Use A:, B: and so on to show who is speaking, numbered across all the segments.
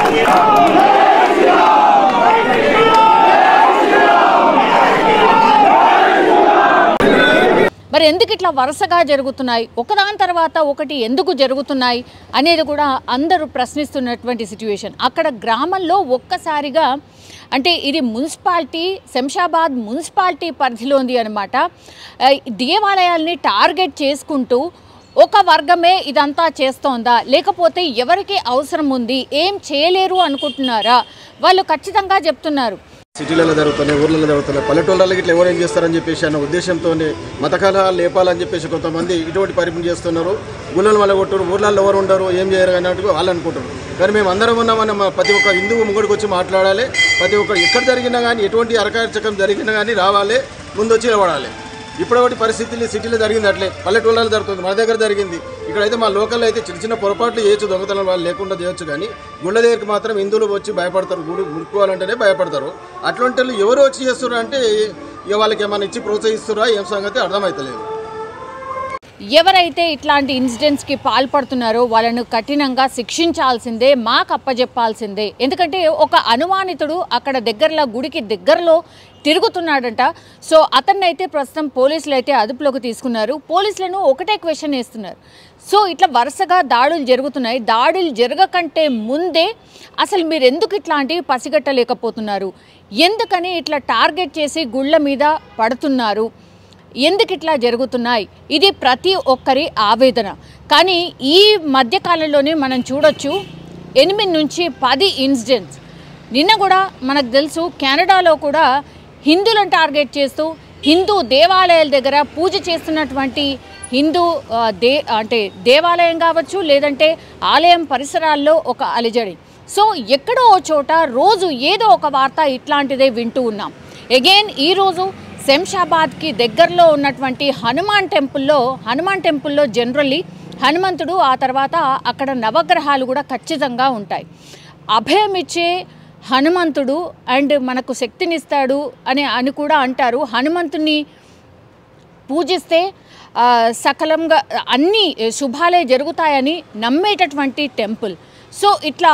A: మరి ఎందుకు ఇట్లా వరుసగా జరుగుతున్నాయి ఒకదాని తర్వాత ఒకటి ఎందుకు జరుగుతున్నాయి అనేది కూడా అందరూ ప్రశ్నిస్తున్నటువంటి సిచ్యువేషన్ అక్కడ గ్రామంలో ఒక్కసారిగా అంటే ఇది మున్సిపాలిటీ శంషాబాద్ మున్సిపాలిటీ పరిధిలో ఉంది అనమాట దేవాలయాల్ని టార్గెట్ చేసుకుంటూ ఒక వర్గమే ఇదంతా చేస్తోందా లేకపోతే ఎవరికి అవసరం ఉంది ఏం చేయలేరు అనుకుంటున్నారా వాళ్ళు ఖచ్చితంగా చెప్తున్నారు
B: సిటీలలో జరుగుతున్నాయి ఊర్లలో జరుగుతున్నాయి పల్లెటూళ్ళకి ఇట్లా ఎవరు ఏం చేస్తారని చెప్పేసి అన్న ఉద్దేశంతో మత కలహాలు లేపాలని చెప్పేసి కొంతమంది ఇటువంటి పరిపని చేస్తున్నారు గుళ్ళలు వల్ల కొట్టరు ఊర్లలో ఎవరు ఉండరు ఏం చేయరు అన్నట్టుగా వాళ్ళు అనుకుంటారు కానీ మేము అందరం ఉన్నామని మా ప్రతి ఒక్క హిందువు ముంగడికి వచ్చి మాట్లాడాలి ప్రతి ఒక్క ఎక్కడ జరిగినా కానీ ఎటువంటి అరకార్చకం జరిగినా కానీ రావాలి ముందు వచ్చి నిలబడాలి ఇప్పుడు ఒకటి పరిస్థితులు సిటీలో జరిగింది అట్లే పల్లెటూళ్ళలో జరుగుతుంది మన దగ్గర జరిగింది ఇక్కడైతే మా లోకల్లో అయితే చిన్న చిన్న పొరపాట్లు చేయొచ్చు దొంగతనం వాళ్ళు లేకుండా చేయొచ్చు కానీ గుళ్ళ దగ్గరికి మాత్రం హిందువులు వచ్చి భయపడతారు గుడి ముడుకోవాలంటేనే భయపడతారు అటువంటి వాళ్ళు ఎవరు వచ్చి చేస్తారు అంటే ఇక వాళ్ళకి ఏమైనా ఇచ్చి ప్రోత్సహిస్తారా ఏం సంగతి అర్థమవుతలేదు
A: ఎవరైతే ఇట్లాంటి ఇన్సిడెంట్స్కి పాల్పడుతున్నారో వాళ్ళను కఠినంగా శిక్షించాల్సిందే మాకు అప్పజెప్పాల్సిందే ఎందుకంటే ఒక అనుమానితుడు అక్కడ దగ్గరలో గుడికి దగ్గరలో తిరుగుతున్నాడంట సో అతన్ని అయితే ప్రస్తుతం పోలీసులు అయితే అదుపులోకి తీసుకున్నారు పోలీసులను ఒకటే క్వశ్చన్ వేస్తున్నారు సో ఇట్లా వరుసగా దాడులు జరుగుతున్నాయి దాడులు జరగకంటే ముందే అసలు మీరు ఎందుకు ఇట్లాంటివి పసిగట్టలేకపోతున్నారు ఎందుకని ఇట్లా టార్గెట్ చేసి గుళ్ళ మీద పడుతున్నారు ఎందుకు ఇట్లా జరుగుతున్నాయి ఇది ప్రతి ఒక్కరి ఆవేదన కానీ ఈ మధ్యకాలంలోనే మనం చూడొచ్చు ఎనిమిది నుంచి పది ఇన్సిడెంట్స్ నిన్న కూడా మనకు తెలుసు కెనడాలో కూడా హిందువులను టార్గెట్ చేస్తూ హిందూ దేవాలయాల దగ్గర పూజ చేస్తున్నటువంటి హిందూ ఆ, దే అంటే దేవాలయం కావచ్చు లేదంటే ఆలయం పరిసరాల్లో ఒక అలిజడి సో ఎక్కడో ఓ చోట రోజు ఏదో ఒక వార్త ఇట్లాంటిదే వింటూ ఉన్నాం అగైన్ ఈరోజు శంషాబాద్కి దగ్గరలో ఉన్నటువంటి హనుమాన్ టెంపుల్లో హనుమాన్ టెంపుల్లో జనరల్లీ హనుమంతుడు ఆ తర్వాత అక్కడ నవగ్రహాలు కూడా ఖచ్చితంగా ఉంటాయి అభయం ఇచ్చే హనుమంతుడు అండ్ మనకు శక్తినిస్తాడు అని అని కూడా అంటారు హనుమంతుని పూజిస్తే ఆ, సకలంగా అన్ని శుభాలే జరుగుతాయని నమ్మేటటువంటి టెంపుల్ సో ఇట్లా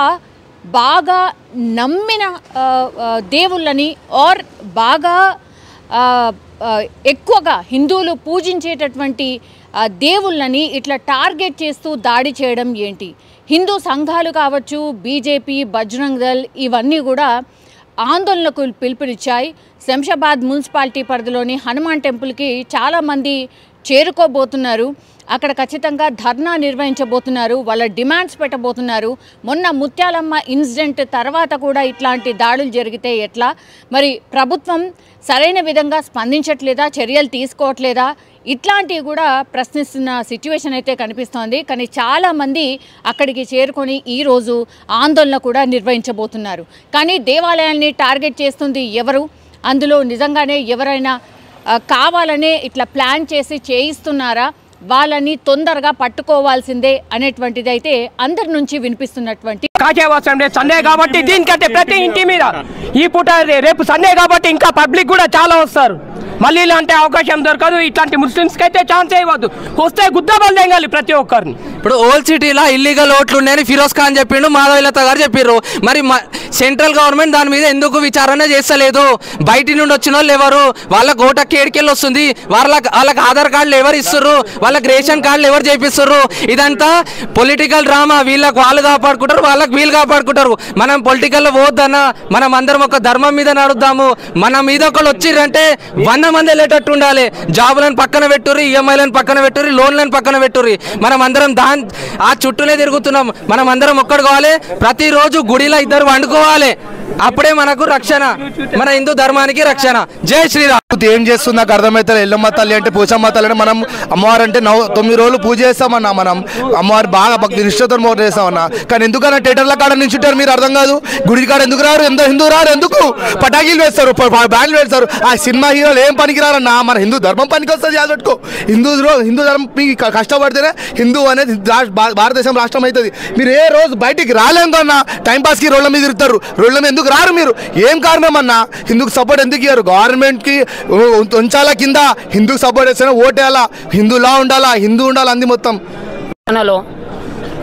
A: బాగా నమ్మిన ఆ, ఆ, దేవుళ్ళని ఆర్ బాగా ఆ, ఆ, ఎక్కువగా హిందువులు పూజించేటటువంటి ఆ, దేవుళ్ళని ఇట్లా టార్గెట్ చేస్తూ దాడి చేయడం ఏంటి హిందూ సంఘాలు కావచ్చు బీజేపీ బజరంగ్ దళ్ ఇవన్నీ కూడా ఆందోళనకు పిలుపునిచ్చాయి శంషాబాద్ మున్సిపాలిటీ పరిధిలోని హనుమాన్ టెంపుల్కి చాలామంది చేరుకోబోతున్నారు అక్కడ ఖచ్చితంగా ధర్నా నిర్వహించబోతున్నారు వాళ్ళ డిమాండ్స్ పెట్టబోతున్నారు మొన్న ముత్యాలమ్మ ఇన్సిడెంట్ తర్వాత కూడా ఇట్లాంటి దాడులు జరిగితే ఎట్లా మరి ప్రభుత్వం సరైన విధంగా స్పందించట్లేదా చర్యలు తీసుకోవట్లేదా ఇట్లాంటివి కూడా ప్రశ్నిస్తున్న సిచ్యువేషన్ అయితే కనిపిస్తోంది కానీ చాలామంది అక్కడికి చేరుకొని ఈరోజు ఆందోళన కూడా నిర్వహించబోతున్నారు కానీ దేవాలయాల్ని టార్గెట్ చేస్తుంది ఎవరు అందులో నిజంగానే ఎవరైనా ఆ, కావాలనే ఇట్లా ప్లాన్ చేసి చేయిస్తున్నారా వాళ్ళని తొందరగా పట్టుకోవాల్సిందే అనేటువంటిది అయితే అందరి నుంచి వినిపిస్తున్నటువంటి
C: కాకేవాసం రేపు సండే కాబట్టి దీనికంటే ప్రతి ఇంటి మీద ఈ పూట రే- రేపు సండే కాబట్టి ఇంకా పబ్లిక్ కూడా చాలా వస్తారు మళ్ళీ ఇలాంటి అవకాశం దొరకదు ఇట్లాంటి ముస్లిమ్స్కి అయితే ఛాన్స్ ఇవ్వద్దు వస్తే గుద్దబల్ తెంగాలి ప్రతి ఒక్కరిని
D: ఇప్పుడు ఓల్డ్ సిటీలో ఇల్లీగల్ ఓట్లు ఉన్నాయని ఫిరోజ్ ఖాన్ చెప్పిండు మాధవీలత గారు చెప్పిర్రు మరి మ- సెంట్రల్ గవర్నమెంట్ దాని మీద ఎందుకు విచారణ చేస్తలేదు బయటి నుండి వచ్చిన వాళ్ళు ఎవరు వాళ్ళకి ఓట కేడికెళ్ళి వస్తుంది వాళ్ళకి వాళ్ళకి ఆధార్ కార్డులు ఎవరు ఇస్తుర్రు వాళ్ళకి రేషన్ కార్డులు ఎవరు చేపిస్తుర్రు ఇదంతా పొలిటికల్ డ్రామా వీళ్ళకి వాళ్ళు కాపాడుకుంటారు వాళ్ళకి వీళ్ళు కాపాడుకుంటారు మనం పొలిటికల్లో పోద్దన్న మనం అందరం ఒక ధర్మం మీద నడుద్దాము మన మీద ఒకళ్ళు వచ్చిర్రంటే వంద మంది వెళ్ళేటట్టు ఉండాలి జాబులను పక్కన పెట్టుర్రి ఈఎంఐలను పక్కన పెట్టుర్రి లోన్లను పక్కన పెట్టుర్రి మనం అందరం దాని ఆ చుట్టూనే తిరుగుతున్నాం మనం అందరం ఒక్కడు కావాలి ప్రతిరోజు గుడిలో ఇద్దరు వండుకోవాలి అప్పుడే మనకు రక్షణ మన హిందూ ధర్మానికి రక్షణ జై శ్రీరామ్
E: పూర్తి ఏం చేస్తుంది నాకు అర్థమవుతుంది ఎల్లమ్మ తల్లి అంటే పోచమ్మ తల్లి అంటే మనం అమ్మవారు అంటే నవ తొమ్మిది రోజులు పూజ చేస్తామన్నా మనం అమ్మవారు బాగా భక్తి నిష్ఠతో మోట చేస్తామన్నా కానీ ఎందుకన్నా థియేటర్ల కాడ నించుంటారు మీరు అర్థం కాదు గుడి కాడ ఎందుకు రారు ఎంత హిందూ రారు ఎందుకు పటాకీలు వేస్తారు ప- ప- బ్యాండ్లు వేస్తారు ఆ సినిమా హీరోలు ఏం పనికి రారన్నా మన హిందూ ధర్మం పనికి వస్తుంది పెట్టుకో హిందూ రో- హిందూ ధర్మం మీకు క- కష్టపడితేనే హిందూ అనేది రా- భా- భారతదేశం రాష్ట్రం అవుతుంది మీరు ఏ రోజు బయటికి రాలేదు అన్న టైం పాస్కి రోడ్ల మీద తిరుగుతారు రోడ్ల మీద ఎందుకు రారు మీరు ఏం కారణం అన్నా హిందూకి సపోర్ట్ ఎందుకు ఇయ్యారు గవర్నమెంట్కి ఉంచాలా కింద హిందూకి సపోర్ట్ చేస్తేనే ఓటేయాలా హిందూలా ఉండాలా హిందూ ఉండాలా అంది మొత్తం
C: తెలంగాణలో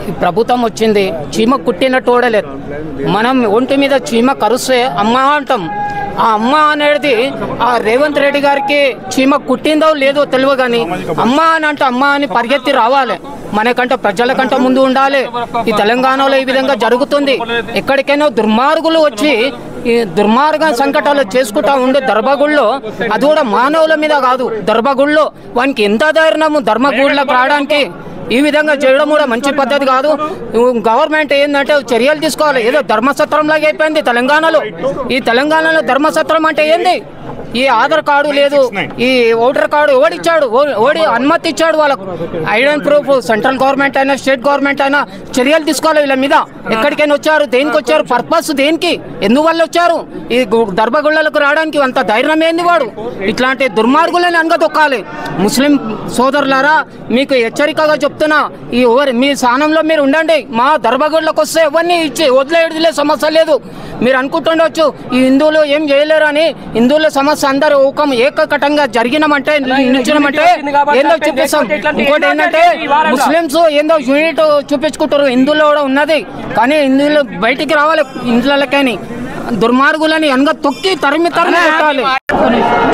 F: ఈ ప్రభుత్వం వచ్చింది చీమ కుట్టినట్టు ఓడలేదు మనం ఒంటి మీద చీమ కరుస్తే అమ్మ అంటాం ఆ అమ్మ అనేది ఆ రేవంత్ రెడ్డి గారికి చీమ కుట్టిందో లేదో తెలియదు కానీ అమ్మ అని అంటే అమ్మ అని పరిగెత్తి రావాలి మనకంటే ప్రజలకంటే ముందు ఉండాలి ఈ తెలంగాణలో ఈ విధంగా జరుగుతుంది ఎక్కడికైనా దుర్మార్గులు వచ్చి ఈ దుర్మార్గ సంకటాలు చేసుకుంటా ఉండే దర్భగుళ్ళో అది కూడా మానవుల మీద కాదు దర్భగుళ్ళో వానికి ఎంత ధైర్యము ధర్మగుళ్ళకు రావడానికి ఈ విధంగా చేయడం కూడా మంచి పద్ధతి కాదు గవర్నమెంట్ ఏంటంటే చర్యలు తీసుకోవాలి ఏదో ధర్మసత్రం లాగా అయిపోయింది తెలంగాణలో ఈ తెలంగాణలో ధర్మసత్రం అంటే ఏంది ఈ ఆధార్ కార్డు లేదు ఈ ఓటర్ కార్డు ఓడిచ్చాడు ఓ- ఓడి అనుమతి ఇచ్చాడు వాళ్ళకు ఐడెన్ ప్రూఫ్ సెంట్రల్ గవర్నమెంట్ అయినా స్టేట్ గవర్నమెంట్ అయినా చర్యలు తీసుకోవాలి వీళ్ళ మీద ఎక్కడికైనా వచ్చారు దేనికి వచ్చారు పర్పస్ దేనికి ఎందువల్ల వచ్చారు ఈ గు- దర్భగుళ్ళలకు రావడానికి అంత ధైర్యం ఏంది వాడు ఇట్లాంటి దుర్మార్గులని అనగదొక్కాలి ముస్లిం సోదరులారా మీకు హెచ్చరికగా చెప్తున్నా ఈ ఓరి మీ స్థానంలో మీరు ఉండండి మా దర్భగుళ్ళకు వస్తే ఎవరిని ఇచ్చి వదిలేయడలే సమస్య లేదు మీరు అనుకుంటుండొచ్చు ఈ హిందువులు ఏం చేయలేరు అని హిందువుల సమస్య అందరూ ఊకం ఏకకటంగా జరిగినామంటే నిలిచినామంటే ఏందో చూపిస్తాం ఇంకోటి ఏంటంటే ముస్లింస్ ఏందో యూనిట్ చూపించుకుంటారు హిందువులో కూడా ఉన్నది కానీ హిందువులు బయటికి రావాలి ఇంట్లకని దుర్మార్గులని అనగా తొక్కి తరిమి తరిమి పెట్టాలి